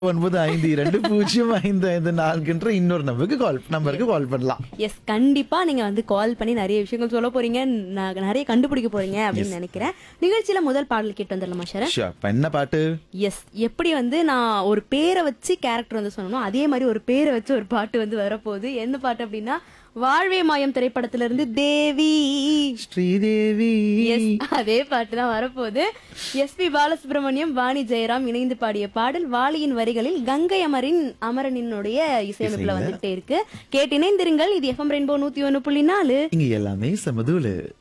ஒன்பது ஐந்து இரண்டு பூஜ்ஜியம் ஐந்து ஐந்து நான்குன்ற இன்னொரு நம்பருக்கு கால் நம்பருக்கு கால் பண்ணலாம் எஸ் கண்டிப்பா நீங்க வந்து கால் பண்ணி நிறைய விஷயங்கள் சொல்ல போறீங்க ந- நிறைய கண்டுபிடிக்க போறீங்க அப்படின்னு நினைக்கிறேன் நிகழ்ச்சியில முதல் பாடல் கேட்டு வந்துடலாமா சரண் ஷியோர். இப்ப என்ன பாட்டு எஸ் எப்படி வந்து நான் ஒரு பேரை வச்சு கேரக்டர் வந்து சொன்னனோ அதே மாதிரி ஒரு பேரை வச்சு ஒரு பாட்டு வந்து வரப்போகுது எந்த பாட்டு அப்படின்னா வாழ்வே மாயம் திரைப்படத்துல இருந்து தேவி ஸ்ரீதேவி எஸ் அதே பாட்டு தான் வரப்போகுது எஸ் பி பாலசுப்ரமணியம் வாணி ஜெயராம் இணைந்து பாடிய பாடல் வாலியின் வரிகளில் கங்கை அமரின் அமரனினுடைய இசையமைப்புல வந்துகிட்டே இருக்கு கேட்டு இணைந்திருங்கள் இது எஃப்எம் ரெயின்போ நூத்தி ஒன்னு புள்ளி நாலு இங்க எல்லாமே சமதூலு